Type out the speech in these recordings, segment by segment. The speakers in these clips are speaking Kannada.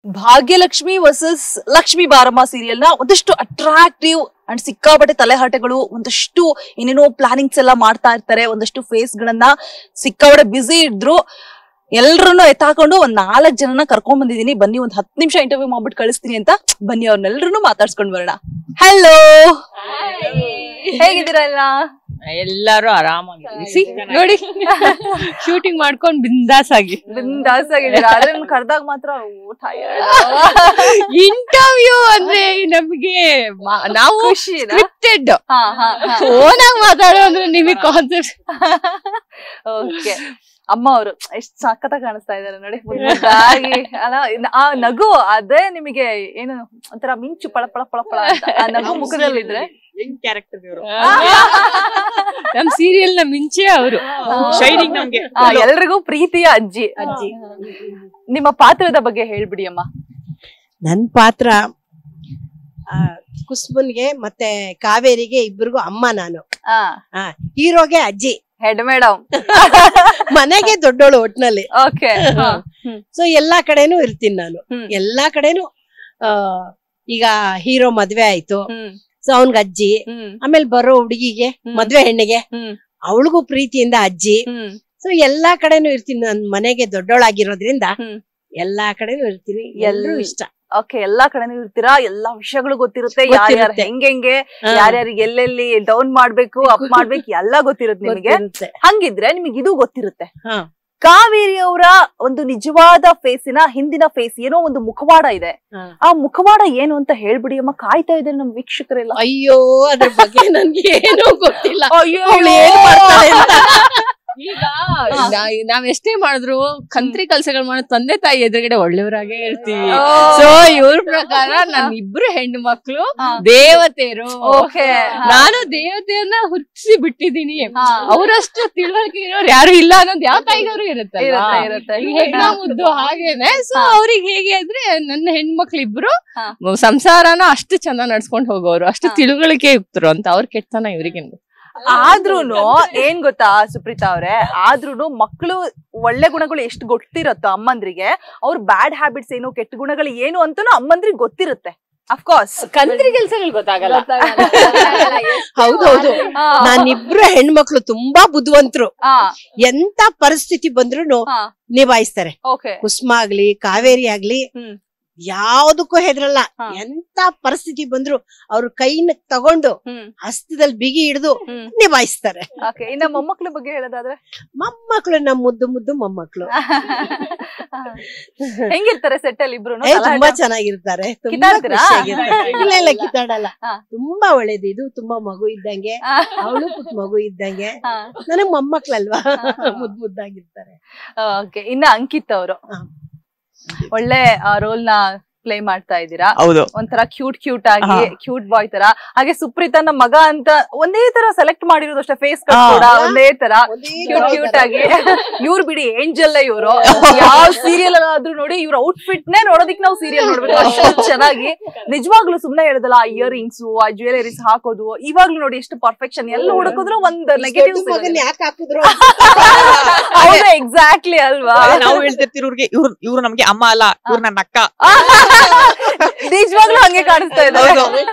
ಭಾಗ್ಯಲಕ್ಷ್ಮಿ ವರ್ಸಸ್ ಲಕ್ಷ್ಮಿ ಬಾರಮ್ಮ ಸೀರಿಯಲ್ ನ ಒಂದಷ್ಟು ಅಟ್ರಾಕ್ಟಿವ್ ಅಂಡ್ ಸಿಕ್ಕಾಪಟ್ಟೆ ತಲೆಹಾಟಗಳು ಒಂದಷ್ಟು ಏನೇನೋ ಪ್ಲಾನಿಂಗ್ಸ್ ಎಲ್ಲ ಮಾಡ್ತಾ ಇರ್ತಾರೆ ಒಂದಷ್ಟು ಫೇಸ್ ಗಳನ್ನ ಸಿಕ್ಕಾಪಟ್ಟೆ ಬ್ಯುಸಿ ಇದ್ರು ಎಲ್ರನ್ನೂ ಎತ್ತಾಕೊಂಡು ಒಂದ್ ನಾಲ್ಕು ಜನನ ಕರ್ಕೊಂಡ್ ಬಂದಿದೀನಿ ಬನ್ನಿ ಒಂದ್ ಹತ್ತು ನಿಮಿಷ ಇಂಟರ್ವ್ಯೂ ಮಾಡ್ಬಿಟ್ಟು ಕಳಿಸ್ತೀನಿ ಅಂತ ಬನ್ನಿ ಅವ್ರನ್ನೆಲ್ರನ್ನೂ ಮಾತಾಡ್ಸ್ಕೊಂಡ್ ಬರೋಣ ಹಲೋ ಹೇಗಿದ್ದೀರಾ ಎಲ್ಲ ಎಲ್ಲಾರು ಆರಾಮಾಗಿ ಸಿ ನೋಡಿ ಶೂಟಿಂಗ್ ಮಾಡ್ಕೊಂಡ್ ಬಿಂದಾಸ್ ಆಗಿ ಬಿಂದಾಸ್ ಆಗಿದ್ದೀರಾ ಆದ್ರೆ ಕರ್ದಾಗ ಮಾತ್ರ ಇಂಟರ್ವ್ಯೂ ಅಂದ್ರೆ ನಮ್ಗೆ ಮಾ- ನಾವು ಖುಷಿನಾ? ಸ್ಕ್ರಿಪ್ಟೆಡ್ ಹಾ ಹಾ ಹಾ ಓನ್ ಆಗಿ ಮಾತಾಡೋ ಅಂದ್ರೆ ನಿಮಗೆ ಕಾನ್ಸೆಪ್ಟ್ ಓಕೆ ಅಮ್ಮ ಅವರು ಎಷ್ಟ್ ಸಖತ್ತಾಗಿ ಕಾಣಿಸ್ತಾ ಇದಾರೆ ನೋಡಿ ಮುದ್ದಾಗಿ ಅಲ್ಲ ಇನ್- ಆ ನಗು ಅದೇ ನಿಮಗೆ ಏನು ಒಂಥರ ಮಿಂಚು ಪಳ ಪಳ ಪಳ ಪಳ ಅಂತ ಆ ನಗು ಮುಖದಲ್ಲಿದ್ರೆ ಹೆಂಗ್ ಕ್ಯಾರೆಕ್ಟರ್ ಇವರು ನಮ್ ಸೀರಿಯಲ್ ನ ಮಿಂಚೆ ಅವರು ಶೈನಿಂಗ್ ನಮ್ಗೆ ಆ, ಎಲ್ರಿಗೂ ಪ್ರೀತಿಯ ಅಜ್ಜಿ ಅಜ್ಜಿ ನಿಮ್ಮ ಪಾತ್ರದ ಬಗ್ಗೆ ಹೇಳ್ಬಿಡಿ ಅಮ್ಮ ನನ್ ಪಾತ್ರ ಆ, ಕುಸುಮನ್ಗೆ ಮತ್ತೆ ಕಾವೇರಿಗೆ ಇಬ್ರಿಗೂ ಅಮ್ಮ ನಾನು ಆ ಹೀರೋಗೆ ಅಜ್ಜಿ ಹೆಡ್ ಮೇಡಮ್ ಮನೆಗೆ ದೊಡ್ಡೋಳು ಒಟ್ನಲ್ಲಿ ಓಕೆ ಸೊ ಎಲ್ಲಾ ಕಡೆನೂ ಇರ್ತೀನಿ ನಾನು ಹ್ಮ್. ಎಲ್ಲಾ ಕಡೆನೂ ಆ ಈಗ ಹೀರೋ ಮದ್ವೆ ಆಯ್ತು ಹ್ಮ್ ಸೊ ಅವನ್ಗೆ ಅಜ್ಜಿ ಹ್ಮ್ ಆಮೇಲೆ ಬರೋ ಹುಡುಗಿಗೆ ಹ್ಮ್. ಮದ್ವೆ ಹೆಣ್ಣಿಗೆ ಹ್ಮ್ ಅವಳಿಗೂ ಪ್ರೀತಿಯಿಂದ ಅಜ್ಜಿ ಹ್ಮ್ ಸೊ ಎಲ್ಲಾ ಕಡೆನೂ ಇರ್ತೀನಿ ನನ್ ಮನೆಗೆ ದೊಡ್ಡೋಳಾಗಿರೋದ್ರಿಂದ ಹ್ಮ್. ಎಲ್ಲಾ ಕಡೆನೂ ಇರ್ತೀನಿ ಎಲ್ರೂ ಎಲ್- ಇಷ್ಟ ಓಕೆ ಎಲ್ಲಾ ಕಡೆನೂ ಇರ್ತೀರಾ ಎಲ್ಲಾ ವಿಷಯಗಳು ಗೊತ್ತಿರುತ್ತೆ ಯಾರ್ಯಾರು ಗೊತ್ತಿರುತ್ತೆ. ಹೆಂಗೆಂಗೆ ಹಾ. ಯಾರ್ಯಾರಿಗೆ ಎಲ್ಲೆಲ್ಲಿ ಡೌನ್ ಮಾಡ್ಬೇಕು ಅಪ್ ಮಾಡ್ಬೇಕು ಎಲ್ಲ ಗೊತ್ತಿರುತ್ತೆ ನಿಮಗೆ ಗೊತ್ತಿರುತ್ತೆ. ಹಂಗಿದ್ರೆ ನಿಮಗೆ ಇದು ಗೊತ್ತಿರುತ್ತೆ ಹಾ. ಕಾವೇರಿ ಅವರ ಒಂದು ನಿಜವಾದ ಫೇಸಿನ ಹಿಂದಿನ ಫೇಸ್ ಏನೋ ಒಂದು ಮುಖವಾಡ ಇದೆ ಹಾ. ಆ ಮುಖವಾಡ ಏನು ಅಂತ ಹೇಳ್ಬಿಡಿ ಅಮ್ಮ ಕಾಯ್ತಾ ಇದ್ದಾರೆ ನಮ್ ವೀಕ್ಷಕರೆಲ್ಲ ಅಯ್ಯೋ ಅದ್ರ ಬಗ್ಗೆ ನನ್ಗೆ ಏನೂ ಗೊತ್ತಿಲ್ಲ ಅಯ್ಯೋ ಅವ್ಳು ಏನ್ ಮಾಡ್ತಾಳೆ ಅಂತ ಈಗ ನಾ- ನಾವ್ ಎಷ್ಟೇ ಮಾಡಿದ್ರು ಕಂತ್ರಿ ಕೆಲ್ಸಗಳು ಮಾಡೋ ತಂದೆ ತಾಯಿ ಎದುರುಗಡೆ ಒಳ್ಳೆಯವರಾಗೇ ಇರ್ತೀವಿ ಸೊ ಇವ್ರ ಪ್ರಕಾರ ನನ್ ಇಬ್ರು ಹೆಣ್ಣು ಮಕ್ಳು ಹಾ. ದೇವತೆಯರು ಓಕೆ ನಾನು ದೇವತೆಯನ್ನ ಹುಟ್ಟಿಸಿ ಬಿಟ್ಟಿದೀನಿ ಹಾ. ಅವರಷ್ಟು ತಿಳುವಳಿಕೆ ಇರೋರು ಯಾರು ಇಲ್ಲ ಅನ್ನೋದು ಯಾವ ತಾಯಿಗಾರು ಇರುತ್ತಲ್ವಾ ಇರುತ್ತೆ ಇರುತ್ತೆ ಈಗ ಹೆಣ್ಣ ಮುದ್ದು ಹಾಗೇನೆ ಸೊ ಹಾ. ಅವ್ರಿಗೆ ಹೇಗೆ ಅಂದ್ರೆ ನನ್ನ ಹೆಣ್ಮಕ್ಳು ಇಬ್ರು ಹಾ. ಸಂಸಾರನ ಅಷ್ಟು ಚೆನ್ನಾಗ್ ನಡ್ಸ್ಕೊಂಡ್ ಹೋಗೋರು ಅಷ್ಟು ಹಾ. ತಿಳುವಳಿಕೆ ಇರ್ತರು ಅಂತ ಅವ್ರ ಕೆಟ್ಟತನ ಇವ್ರಿಗೆ ಆದ್ರೂನು ಏನ್ ಗೊತ್ತಾ ಸುಪ್ರೀತಾ ಅವ್ರೆ ಆದ್ರೂನು ಮಕ್ಕಳು ಒಳ್ಳೆ ಗುಣಗಳು ಎಷ್ಟು ಗೊತ್ತಿರತ್ತೋ ಅಮ್ಮಂದ್ರಿಗೆ ಅವ್ರ ಬ್ಯಾಡ್ ಹ್ಯಾಬಿಟ್ಸ್ ಏನು ಕೆಟ್ಟ ಗುಣಗಳು ಏನು ಅಂತಾನು ಅಮ್ಮಂದ್ರಿಗೆ ಗೊತ್ತಿರುತ್ತೆ ಅಫ್ಕೋರ್ಸ್ ಕಂತ್ರಿ ಕೆಲ್ಸಗಳು ಗೊತ್ತಾಗಲ್ಲ ಹೌದೌದು ನಾನಿಬ್ರು ಹೆಣ್ಮಕ್ಳು ತುಂಬಾ ಬುದ್ಧಿವಂತರು ಹಾ ಎಂತ ಪರಿಸ್ಥಿತಿ ಬಂದ್ರು ಹಾ ನಿಭಾಯಿಸ್ತಾರೆ ಓಕೆ ಕುಸುಮ ಆಗ್ಲಿ ಕಾವೇರಿ ಆಗ್ಲಿ ಹ್ಮ್. ಯಾವ್ದಕ್ಕೂ ಹೆದರಲ್ಲ ಹಾ. ಎಂತ ಪರಿಸ್ಥಿತಿ ಬಂದ್ರು ಅವ್ರ ಕೈನ ತಗೊಂಡು ಹ್ಮ್ ಹಸ್ತದಲ್ಲಿ ಬಿಗಿ ಹಿಡಿದು ಹ್ಮ್ ನಿಭಾಯಿಸ್ತಾರೆ ಓಕೆ ಇನ್ನ ಮೊಮ್ಮಕ್ಳ ಬಗ್ಗೆ ಹೇಳೋದಾದ್ರೆ ಮೊಮ್ಮಕ್ಳು ನಮ್ ಮುದ್ದು ಮುದ್ದು ಮೊಮ್ಮಕ್ಳು ಹೆಂಗಿರ್ತಾರೆ ಸೆಟ್ ಅಲ್ಲಿ ಇಬ್ರು ಏ ತುಂಬಾ ಚೆನ್ನಾಗಿರ್ತಾರೆ ತುಂಬಾ ಕಿತ್ತಾಡ್ತೀರಾ? ಖುಷಿಯಾಗಿರ್ತಾರೆ. ಇಲ್ಲ ಇಲ್ಲ ಕಿತ್ತಾಡಲ್ಲ ಹಾ. ತುಂಬಾ ಒಳ್ಳೇದು ಇದು ತುಂಬಾ ಮಗು ಇದ್ದಂಗೆ ಅವಳು ಪುಟ್ಟ ಮಗು ಇದ್ದಂಗೆ ನನಗ್ ಮೊಮ್ಮಕ್ಳಲ್ವಾ ಮುದ್ ಮುದ್ದಾಗಿರ್ತಾರೆ ಓಕೆ ಇನ್ನ ಅಂಕಿತ್ ಅವರು ಹಾ. ಒಳ್ಳೆ ರೋಲ್ ನ ಪ್ಲೇ ಮಾಡ್ತಾ ಇದ್ದೀರಾ ಹೌದು ಒಂಥರ ಕ್ಯೂಟ್ ಕ್ಯೂಟ್ ಆಗಿ ಹಾ. ಕ್ಯೂಟ್ ಬಾಯ್ ತರ ಹಾಗೆ ಸುಪ್ರೀತನ ಮಗ ಅಂತ ಒಂದೇ ತರ ಸೆಲೆಕ್ಟ್ ಮಾಡಿರೋದು ಅಷ್ಟೇ ಫೇಸ್ ಹಾ. ಕೂಡ ಒಂದೇ ತರ ಒಂದೇ ಕ್ಯೂಟ್ ತರ ಕ್ಯೂಟ್ ಆಗಿ ಇವ್ರು ಬಿಡಿ ಏಂಜಲ್ ಇವರು ಯಾವ ಸೀರಿಯಲ್ ಆದ್ರೂ ನೋಡಿ ಇವ್ರ ಔಟ್ಫಿಟ್ ನೇ ನೋಡೋದಿಕ್ ನಾವು ಸೀರಿಯಲ್ ನೋಡ್ಬೇಕು ಅಷ್ಟು ಚೆನ್ನಾಗಿ ನಿಜವಾಗ್ಲೂ ಸುಮ್ನೆ ಹೇಳುದಲ್ಲ ಆ ಇಯರಿಂಗ್ಸ್ ಆ ಜ್ಯುವೆಲರೀಸ್ ಹಾಕೋದು ಇವಾಗ್ಲೂ ನೋಡಿ ಎಷ್ಟು ಪರ್ಫೆಕ್ಷನ್ ಎಲ್ಲ ಹುಡುಕಿದ್ರು ಒಂದ್ ನೆಗೆಟಿವ್ ದೊಡ್ಡ ಮಗನ್ ಯಾಕೆ ಹಾಕಿದ್ರು ಹೌದು ಎಕ್ಸಾಕ್ಟ್ಲಿ ಅಲ್ವಾ ಅದೇ ನಾವು ಹೇಳ್ತಿರ್ತೀವಿ ಇವ್ರಿಗೆ ಇವ್ರು ಇವ್ರು ನಮ್ಗೆ ಅಮ್ಮ ಅಲ್ಲ ಇವ್ರು ನನ್ನ ಅಕ್ಕ ನಿಜವಾಗ್ಲೂ ಹಂಗೆ ಕಾಣಿಸ್ತಾ ಇದ್ದಾರೆ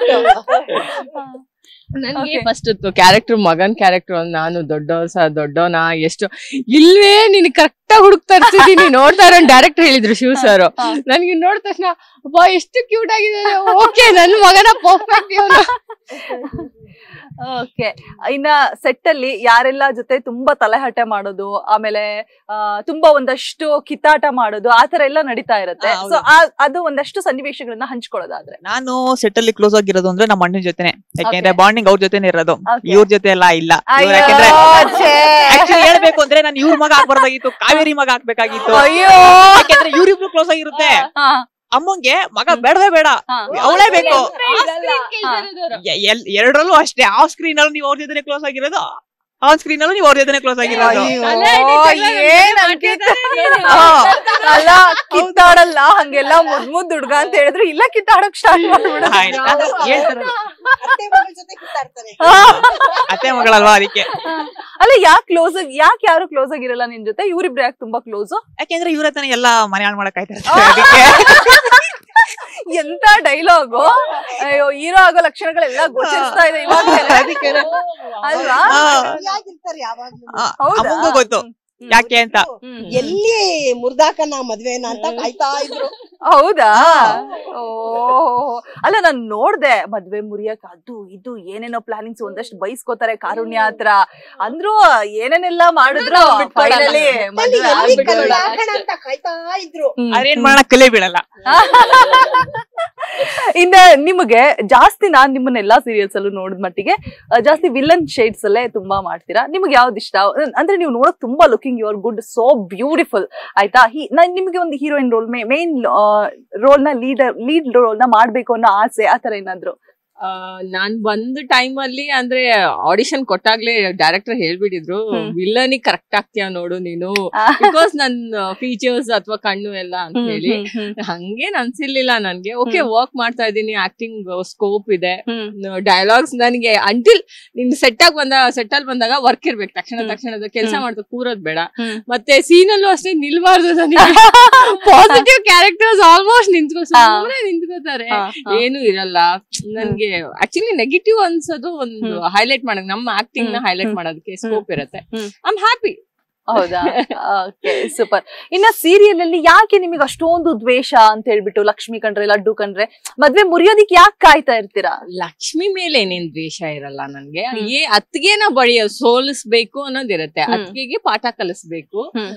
ನನ್ಗೆ Okay. ಫಸ್ಟ್ ಕ್ಯಾರೆಕ್ಟರ್ ಮಗನ್ ಕ್ಯಾರೆಕ್ಟರ್ ನಾನು ದೊಡ್ಡವ ಸ ದೊಡ್ಡವನ ಎಷ್ಟು ಇಲ್ವೇ ನೀನ್ ಕರೆಕ್ಟ್ ಆಗಿ ಹುಡುಕ್ತಾ ಇರ್ತಿದೀನಿ ನೋಡ್ತಾ ಇರೋ ಡೈರೆಕ್ಟರ್ ಹೇಳಿದ್ರು ಶಿವ್ ಸರ್ ಹಾ. ನನ್ಗೆ ನೋಡಿದ ತಕ್ಷಣ ಅಬ್ಬಾ ಎಷ್ಟು ಕ್ಯೂಟ್ ಆಗಿದ್ದಾನೆ ಓಕೆ ನನ್ ಮಗನ ಪರ್ಫೆಕ್ಟ್ ಇವನು ಓಕೆ ಇನ್ನ ಸೆಟ್ ಅಲ್ಲಿ ಯಾರೆಲ್ಲ ಜೊತೆ ತುಂಬಾ ತಲೆಹಟೆ ಮಾಡೋದು ಆಮೇಲೆ ಆ, ತುಂಬಾ ಒಂದಷ್ಟು ಕಿತ್ತಾಟ ಮಾಡೋದು ಆತರ ಎಲ್ಲ ನಡೀತಾ ಇರುತ್ತೆ ಆ, ಹೌದು. ಸೊ ಅದು ಒಂದಷ್ಟು ಸನ್ನಿವೇಶಗಳನ್ನ ಹಂಚ್ಕೊಳ್ಳೋದಾದ್ರೆ ನಾನು ಸೆಟ್ ಅಲ್ಲಿ ಕ್ಲೋಸ್ ಆಗಿರೋದು ಅಂದ್ರೆ ನಮ್ಮ ಅಣ್ಣನ ಜೊತೆನೆ ಯಾಕೆಂದ್ರೆ Okay. ಬಾಂಡಿಂಗ್ ಅವ್ರ ಜೊತೆನೆ ಇರೋದು Okay. ಇವ್ರ ಜೊತೆ ಎಲ್ಲ ಇಲ್ಲ ಇವ್ರ್ ಅಯ್ಯೋ, ಯಾಕೆಂದ್ರೆ ಛೇ. actually ಹೇಳ್ಬೇಕು ಅಂದ್ರೆ ನಾನು ಇವ್ರ ಮಗ ಆಗ್ಬಾರ್ದಾಗಿತ್ತು ಕಾವೇರಿ ಮಗ ಹಾಕ್ಬೇಕಾಗಿತ್ತು ಅಯ್ಯೋ ಯಾಕೆಂದ್ರೆ ಇವ್ರಿಬ್ರು ಕ್ಲೋಸ್ ಆಗಿರುತ್ತೆ ಹಾ, ಅಮ್ಮಂಗೆ ಮಗ ಬೇಡವೇ ಬೇಡ ಹಾ. ಅವಳೇ ಬೇಕು ಹಾ. ಎ- ಎಲ್- ಎರಡರಲ್ಲೂ ಅಷ್ಟೇ ಆಫ್ ಸ್ಕ್ರೀನ್ ಅಲ್ಲಿ ನೀವು ಅವ್ರ ಜೊತೆ ಕ್ಲೋಸ್ ಆಗಿರೋದು ಆನ್ ಸ್ಕ್ರೀನ್ ಅಲ್ಲೂ ನೀವು ಅವ್ರ ಜೊತೆ ಕ್ಲೋಸ್ ಆಗಿರೋದು ಅಯ್ಯೋ, ಏನ್ ಅಂಕಿತ ಹಾ, ಅಲ್ಲ ಕಿತ್ತಾಡಲ್ಲ ಹಂಗೆಲ್ಲ ಮುದ್ ಮುದ್ ಹುಡ್ಗ ಅಂತ ಹೇಳಿದ್ರು ಇಲ್ಲ ಕಿತ್ತಾಡಕ್ ಸ್ಟಾರ್ಟ್ ಮಾಡ್ಬಿಡು ಆಯ್ತು. ಅದು ಹೇಳ್ತಾರೆ. ಅತ್ತೆ ಮಗಳ ಜೊತೆ ಕಿತ್ತಾಡ್ತಾರೆ ಅತ್ತೆ ಮಗಳಲ್ವಾ ಅದಕ್ಕೆ ಅಲ್ಲ ಯಾಕೆ ಕ್ಲೋಸ್ ಯಾಕೆ ಯಾರು ಕ್ಲೋಸ್ ಆಗಿರಲ್ಲ ನಿನ್ ಜೊತೆ ಇವ್ರಿಬ್ರು ಯಾಕೆ ತುಂಬಾ ಕ್ಲೋಸ್ ಯಾಕೆಂದ್ರೆ ಇವ್ರ ಹತ್ರನೇ ಎಲ್ಲ ಮನೆ ಹಾಳು ಮಾಡಕ್ ಆಯ್ತಾ ಅದಕ್ಕೆ ಡೈಲಾಗು ಅಯ್ಯೋ ಹೀರೋ ಆಗೋ ಲಕ್ಷಣಗಳೆಲ್ಲ ಗೋಚರಿಸ್ತಾ ಇದೆ ಇವಾಗ ಅದಕ್ಕೆ ಅಲ್ವಾ ಆ, ಆಗಿರ್ತಾರೆ ಯಾವಾಗ್ಲೂ ಆ, ಹೌದಾ? ಅಮ್ಮಂಗೂ ಗೊತ್ತು ಹ್ಮ್. ಯಾಕೆ ಅಂತ ಹ್ಮ್. ಎಲ್ಲಿ ಮುರ್ದಾಕನ ಮದ್ವೆನ ಅಂತ ಕಾಯ್ತಾ ಇದ್ರು ಹೌದಾ ಓ ಅಲ್ಲ ನಾನ್ ನೋಡ್ದೆ ಮದ್ವೆ ಮುರಿಯಕ್ ಅದು ಇದು ಏನೇನೋ ಪ್ಲಾನಿಂಗ್ಸ್ ಒಂದಷ್ಟು ಬೈಸ್ಕೋತಾರೆ ಕಾರುಣ್ಯ ಹತ್ರ ಅಂದ್ರು ಏನೇನೆಲ್ಲ ಮಾಡಿದ್ರು ನಾವು ಬಿಟ್ಕೊಡಲ್ಲ. ಫೈನಲಿ ಅಲ್ಲಿ ಮದ್ವೆ ಎಲ್ಲಿ ಆಗ್ಬಿಟ್ಟು ಕಲ್ಲಾಕಣ ಅಂತ ಕಾಯ್ತಾ ಇದ್ರು ಅದೇನ್ ಮಾಡೋಣ ಕಲೆ ಬೀಳಲ್ಲ ಇನ್ನ ನಿಮಗೆ ಜಾಸ್ತಿ ನಾನ್ ನಿಮ್ಮನ್ನ ಎಲ್ಲಾ ಸೀರಿಯಲ್ಸ್ ಅಲ್ಲೂ ನೋಡಿದ ಮಟ್ಟಿಗೆ ಆ, ಜಾಸ್ತಿ ವಿಲನ್ ಶೇಡ್ಸ್ ಅಲ್ಲೇ ತುಂಬಾ ಮಾಡ್ತೀರಾ ನಿಮ್ಗೆ ಯಾವ್ದು ಇಷ್ಟ ಅಂದ್ರೆ ನೀವು ನೋಡಕ್ ತುಂಬಾ looking you are good so beautiful ಆಯ್ತಾ ಹಿ- ನಾನ್ ನಿಮ್ಗೆ ಒಂದು ಹೀರೋಯಿನ್ ರೋಲ್ ಮೇನ್ ರೋಲ್ ನ ಲೀಡರ್ ಲೀಡ್ ರೋಲ್ ನ ಮಾಡ್ಬೇಕು ಅನ್ನೋ ಆಸೆ ಆತರ ಏನಾದ್ರು ಆ, ನಾನ್ ಬಂದ ಟೈಮ್ ಅಲ್ಲಿ ಅಂದ್ರೆ ಆಡಿಷನ್ ಕೊಟ್ಟಾಗ್ಲೇ ಡೈರೆಕ್ಟರ್ ಹೇಳ್ಬಿಟ್ಟಿದ್ರು ಹ್ಮ್. ವಿಲ್ಲನಿ ಕರೆಕ್ಟ್ ಆಗ್ತೀಯ ನೋಡು ನೀನು ಆ. ಬಿಕಾಸ್ ನನ್ ಫೀಚರ್ಸ್ ಅಥವಾ ಕಣ್ಣು ಎಲ್ಲ ಅಂತ ಹೇಳಿ ಹಂಗೇನ್ ಅನ್ಸಿರ್ಲಿಲ್ಲ ನನ್ಗೆ ಓಕೆ ವರ್ಕ್ ಮಾಡ್ತಾ ಇದ್ದೀನಿ ಆಕ್ಟಿಂಗ್ ಸ್ಕೋಪ್ ಇದೆ ಡೈಲಾಗ್ಸ್ ನನಗೆ ಅಂಟಿಲ್ ನಿನ್ ಸೆಟ್ ಆಗಿ ಬಂದ ಸೆಟ್ ಅಲ್ಲಿ ಬಂದಾಗ ವರ್ಕ್ ಇರ್ಬೇಕು ತಕ್ಷಣ ಹ್ಮ್. ತಕ್ಷಣ ಕೆಲಸ ಹ್ಮ್. ಮಾಡ್ತಾ ಕೂರೋದ್ ಬೇಡ ಹ್ಮ್. ಮತ್ತೆ ಸೀನ್ ಅಲ್ಲೂ ಅಷ್ಟೇ ನಿಲ್ಬಾರ್ದು ನನಗೆ ಪಾಸಿಟಿವ್ ಕ್ಯಾರೆಕ್ಟರ್ಸ್ ಆಲ್ಮೋಸ್ಟ್ ನಿಂತ್ಕೋ ಸುಮ್ಮನೆ ನಿಂತ್ಕೋತಾರೆ ಏನು ಇರಲ್ಲ ನನ್ಗೆ ಆಕ್ಚುಲಿ ನೆಗೆಟಿವ್ ಅನ್ಸೋದು ಒಂದು ಹ್ಮ್. ಹೈಲೈಟ್ ಮಾಡಕ್ ನಮ್ಮ ಆಕ್ಟಿಂಗ್ ನ ಹ್ಮ್. ಹೈಲೈಟ್ ಮಾಡೋದಕ್ಕೆ ಸ್ಕೋಪ್ ಇರುತ್ತೆ ಹ್ಮ್. ಐ ಆಮ್ ಹ್ಯಾಪಿ ಹೌದಾ ಓಕೆ ಸೂಪರ್ ಇನ್ನ ಸೀರಿಯಲ್ ಅಲ್ಲಿ ಯಾಕೆ ನಿಮಗೆ ಅಷ್ಟೊಂದು ದ್ವೇಷ ಅಂತ ಹೇಳ್ಬಿಟ್ಟು ಲಕ್ಷ್ಮಿ ಕಂಡ್ರೆ ಲಡ್ಡು ಕಂಡ್ರೆ ಮದ್ವೆ ಮುರಿಯೋದಿಕ್ ಯಾಕೆ ಕಾಯ್ತಾ ಇರ್ತೀರಾ ಲಕ್ಷ್ಮಿ ಮೇಲೆ ಏನೇನ್ ದ್ವೇಷ ಇರಲ್ಲ ನನ್ಗೆ ಹ್ಮ್. ಏ ಅತ್ತಿಗೆನ ಬಳಿಯ ಸೋಲಿಸ್ಬೇಕು ಅನ್ನೋದಿರತ್ತೆ ಹ್ಮ್. ಅತ್ತಿಗೆಗೆ ಪಾಠ ಕಲಿಸ್ಬೇಕು ಹ್ಮ್.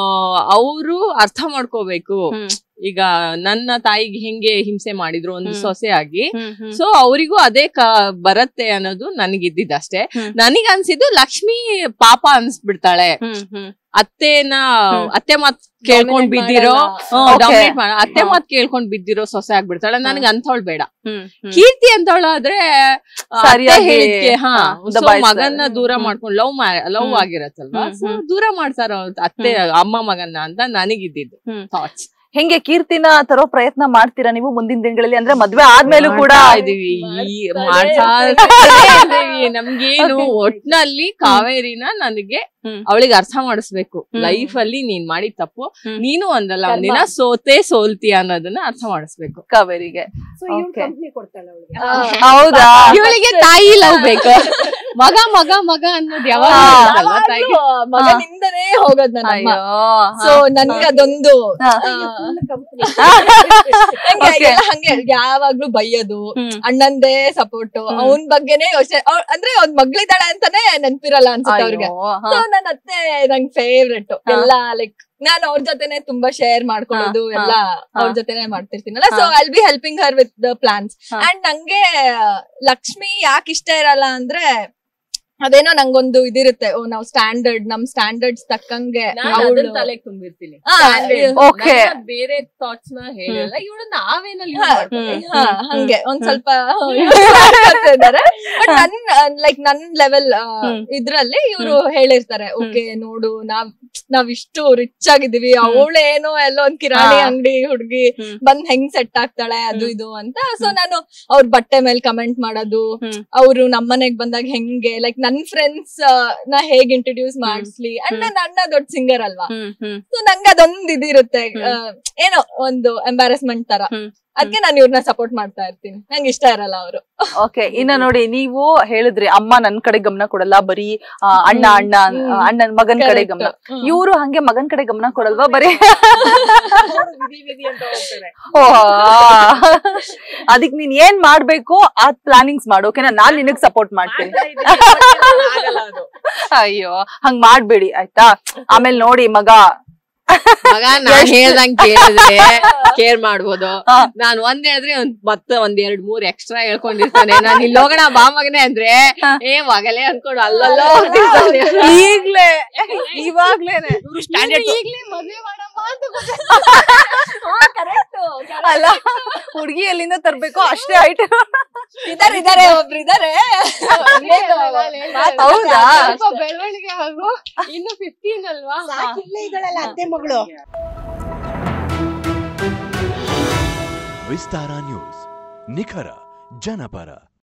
ಅವರು ಅರ್ಥ ಮಾಡ್ಕೋಬೇಕು ಈಗ ನನ್ನ ತಾಯಿಗೆ ಹೆಂಗೆ ಹಿಂಸೆ ಮಾಡಿದ್ರು ಒಂದು ಹ್ಮ್. ಸೊಸೆ ಆಗಿ ಸೊ ಅವರಿಗೂ ಅದೇ ಕ ಬರತ್ತೆ ಅನ್ನೋದು ನನಗಿದ್ದಿದ್ದಷ್ಟೇ ಹ್ಮ್. ನನಗ್ ಅನ್ಸಿದ್ದು ಲಕ್ಷ್ಮಿ ಪಾಪ ಅನ್ಸ್ಬಿಡ್ತಾಳೆ ಅತ್ತೆನ ಹ್ಮ್. ಅತ್ತೆ ಮಾತ್ ಕೇಳ್ಕೊಂಡ್ Dominate ಬಿದ್ದಿರೋ ಮಾಡಲ್ಲ. ಹ್ಮ್, Okay. dominate ಮಾಡ ಅತ್ತೆ ಹಾ. ಮಾತ್ ಕೇಳ್ಕೊಂಡ್ ಬಿದ್ದಿರೋ ಸೊಸೆ ಆಗ್ಬಿಡ್ತಾಳೆ ನನಗ್ ಅಂತವಳು ಬೇಡ ಹ್ಮ್ ಕೀರ್ತಿ ಅಂತವಳಾದ್ರೆ ಅತ್ತೆ ಸರಿಯಾಗಿ, ಹೇಳಿದ್ಕೆ ಹಾ ಹಾ, so ದಬಾಯಿಸ್ತಾರೆ. ಮಗನ್ನ ದೂರ ಹ್ಮ್. ಮಾಡ್ಕೊಂಡು ಲವ್ ಲವ್ ಹ್ಮ್. ಆಗಿರತ್ತಲ್ವಾ ಹ್ಮ್, ಸೊ ಹ್ಮ್. ದೂರ ಮಾಡ್ತಾರ ಅವ್ರ್ ಅತ್ತೆ ಅಮ್ಮ ಮಗನ್ನ ಅಂತ ನನಗಿದ್ದಿದ್ದು ಹ್ಮ್. ಥಾಟ್ಸ್ ಹೆಂಗೆ ಕೀರ್ತಿನ ತರೋ ಪ್ರಯತ್ನ ಮಾಡ್ತೀರಾ ನೀವು ಮುಂದಿನ ದಿನಗಳಲ್ಲಿ ಅಂದ್ರೆ ಮದ್ವೆ ಆದ್ಮೇಲೂ ಕೂಡ ಇದೀವಿ ಈ ಮಾಡ್ತಾ ಇದೀವಿ ನಮ್ಗೇನು ಒಟ್ನಲ್ಲಿ ಕಾವೇರಿನ ನನಗೆ ಹ್ಮ್. ಅವಳಿಗೆ ಅರ್ಥ ಮಾಡಿಸ್ಬೇಕು ಹ್ಮ್. ಲೈಫ್ ಅಲ್ಲಿ ನೀನ್ ಮಾಡಿದ ತಪ್ಪು ಹ್ಮ್. ನೀನು ಒಂದಲ್ಲ ಒಂದಿನ ಸೋತೆ ಸೋಲ್ತೀಯ ಅನ್ನೋದನ್ನ ಅರ್ಥ ಮಾಡಿಸ್ಬೇಕು ಕಾವೇರಿಗೆ ಸೊ ಇವ್ಳು Okay. ಕಂಪ್ನಿ ಕೊಡ್ತಾಳೆ ಅವಳಿಗೆ ಹೌದಾ ಇವಳಿಗೆ ತಾಯಿ ಲವ್ ಬೇಕು ಮಗ ಮಗ ಮಗ ಅನ್ನೋದು ಯಾವಾಗ ಹಾ. ಇರುತ್ತಲ್ವಾ ತಾಯಿಗೆ? ಮಗನಿಂದನೇ ಹೋಗೋದ್ ನನ್ನ ಅಮ್ಮ ಅಯ್ಯೋ ಸೊ ನನ್ಗೆ ಅದೊಂದು ಹಾ. ಕಂಪ್ನಿ ನಂಗೆ Okay. ಎಲ್ಲ ಹಂಗೆ ಯಾವಾಗ್ಲೂ ಬೈಯೋದು ಹ್ಮ್. ಅಣ್ಣಂದೇ ಸಪೋರ್ಟ್ ಹ್ಮ್. ಅವನ್ ಬಗ್ಗೆನೇ ಯೋಚನೆ ಅಂದ್ರೆ ಒಂದ್ ಮಗಳಿದ್ದಾಳೆ ಅಂತಾನೆ ನೆನ್ಪಿರಲ್ಲ ಅನ್ಸುತ್ತೆ ಅವ್ರಿಗೆ ಅಯ್ಯೋ, ಹಾ. ಸೊ ನನ್ನ ಅತ್ತೆ ನಂಗೆ ಫೇವ್ರೆಟ್ ಹಾ. ಎಲ್ಲ ಲೈಕ್ ನಾನು ಅವ್ರ ಜೊತೆನೆ ತುಂಬಾ ಶೇರ್ ಮಾಡ್ಕೊಳ್ಳೋದು ಹಾ, ಎಲ್ಲ ಅವ್ರ ಜೊತೆನೆ ಮಾಡ್ತಿರ್ತೀನಲ್ಲ so I'll be helping her with the plans ಹಾ. ಅಂಡ್ ನಂಗೆ ಲಕ್ಷ್ಮಿ ಯಾಕೆ ಇಷ್ಟ ಇರಲ್ಲ ಅಂದ್ರೆ ಅದೇನೋ ನಂಗೊಂದು ಇದಿರುತ್ತೆ ಓ ನಾವು ಸ್ಟ್ಯಾಂಡರ್ಡ್ ನಮ್ ಸ್ಟ್ಯಾಂಡರ್ಡ್ಸ್ ತಕ್ಕಂಗೆ ನಾನ್ ಅವ್ಳು- ಅದನ್ನ ತಲೆಗ್ ತುಂಬಿರ್ತೀನಿ ಹಾ, Standard. Okay. ನನ್ನ ಬೇರೆ ಥಾಟ್ಸ್ ನ ಹೇಳಿಲ್ಲ ಇವಳು ನಾವೇನಲ್ಲಿ ಹಾ, ಹ್ಮ್. ಹಾ, ಹಂಗೆ ಒಂದ್ ಸ್ವಲ್ಪ ಇದ್ದಾರೆ ಬಟ್ ನನ್ ಲೈಕ್ ನನ್ ಲೆವೆಲ್ ಹ್ಮ್. ಇದ್ರಲ್ಲಿ ಇವ್ರು ಹೇಳಿರ್ತಾರೆ ಓಕೆ ನೋಡು ನಾವ್ ನಾವ್ ಇಷ್ಟು ರಿಚ್ ಆಗಿದೀವಿ ಹ್ಮ್. ಅವಳೇನೋ ಎಲ್ಲೋ ಒಂದ್ ಕಿರಾಣಿ ಹಾ. ಅಂಗಡಿ ಹುಡ್ಗಿ ಹ್ಮ್. ಬಂದ್ ಹೆಂಗ್ ಸೆಟ್ ಆಗ್ತಾಳೆ ಅದು ಹ್ಮ್. ಇದು ಅಂತ ಸೊ ನಾನು ಅವ್ರ ಬಟ್ಟೆ ಮೇಲೆ ಕಮೆಂಟ್ ಮಾಡೋದು ಹ್ಮ್. ಅವ್ರು ನಮ್ಮನೆಗ್ ಬಂದಾಗ ಹೆಂಗೆ ಲೈಕ್ ನನ್ ಫ್ರೆಂಡ್ಸ್ ನ ಹೇಗ್ ಇಂಟ್ರೊಡ್ಯೂಸ್ ಮಾಡಿಸ್ಲಿ ಅಂಡ್ ಹ್ಮ್. ನನ್ನ ಅಣ್ಣ ದೊಡ್ಡ ಸಿಂಗರ್ ಅಲ್ವಾ ಹ್ಮ್ ಹ್ಮ್ ಸೊ ನಂಗೆ ಅದೊಂದ್ ಇದಿರುತ್ತೆ ಹ್ಮ್. ಆ, ಏನೋ ಒಂದು ಎಂಬಾರಸ್ಮೆಂಟ್ ತರ ಹ್ಮ್. ಅದಕ್ಕೆ ನಾನು ಇವ್ರನ್ನ ಸಪೋರ್ಟ್ ಮಾಡ್ತಾ ಇರ್ತೀನಿ ನಂಗೆ ಇಷ್ಟ ಇರಲ್ಲ ಅವರು ಓಕೆ ಇನ್ನ ನೋಡಿ ನೀವು ಹೇಳಿದ್ರಿ ಅಮ್ಮ ನನ್ ಕಡೆ ಗಮನ ಕೊಡಲ್ಲ ಬರೀ ಆ, ಅಣ್ಣ ಹ್ಮ್. ಅಣ್ಣ ಹ್ಮ್. ಅಣ್ಣನ್ ಮಗನ್ ಕಡೆ ಗಮನ ಇವ್ರು ಹಂಗೆ ಮಗನ್ ಕಡೆ ಗಮನ ಕೊಡಲ್ವಾ ಬರೀ ವಿಧಿ ವಿಧಿ ಅಂತ ಹೋಗ್ತಾರೆ ಓ, ಅದಕ್ ನೀನ್ ಏನ್ ಮಾಡ್ಬೇಕು ಆ ಪ್ಲಾನಿಂಗ್ಸ್ ಮಾಡು ಓಕೆನಾ ನಾನ್ ನಿನಗ್ ಸಪೋರ್ಟ್ ಮಾಡ್ತೀನಿ ಆಗಲ್ಲ ಅದು ಅಯ್ಯೋ ಹಂಗ್ ಮಾಡ್ಬೇಡಿ ಆಯ್ತಾ ಆಮೇಲೆ ನೋಡಿ ಮಗ ಮಗ ನಾನ್ ಹೇಳ್ದಂಗ್ ಕೇಳಿದ್ರೆ ಕೇರ್ ಮಾಡ್ಬೋದು ಹಾ. ನಾನ್ ಒಂದ್ ಹೇಳಿದ್ರೆ ಒಂದ್ ಮತ್ತೆ ಒಂದ್ ಎರಡ್ ಮೂರ್ ಎಕ್ಸ್ಟ್ರಾ ಹೇಳ್ಕೊಂಡಿರ್ತಾನೆ ನಾನ್ ಇಲ್ಲಿ ಹೋಗೋಣ ಬಾ ಮಗನೇ ಅಂದ್ರೆ ಹಾ. ಏ ಮಗಲೇ ಅನ್ಕೊಂಡು ಅಲ್ಲಲ್ಲ ಹೋಗ್ತಿರ್ತಾನೆ. ಈಗ್ಲೇ ಇವಾಗ್ಲೇನೆ ಇವ್ರು ಸ್ಟ್ಯಾಂಡರ್ಡ್ ಈಗ್ಲೇ ಮದ್ವೆ ಮಾಡಮ್ಮ ಅಂತ ಅಲ್ಲ ಹುಡ್ಗಿ ಎಲ್ಲಿಂದ ತರ್ಬೇಕು ಅಷ್ಟೇ ಐಟ್ ಇದಾರೆ ಇದಾರೆ ಒಬ್ರು ಇದಾರೆ ಹೌದಾ? ಸ್ವಲ್ಪ ಬೆಳವಣಿಗೆ ಆಗು ಇನ್ನು ಫಿಫ್ಟೀನ್ ಅಲ್ವಾ ಇಲ್ಲೇ ಇದ್ದಾಳಲ್ಲ ಅತ್ತೆ ಮಗಳು ವಿಸ್ತಾರ ನ್ಯೂಸ್ ನಿಖರ ಜನಪರ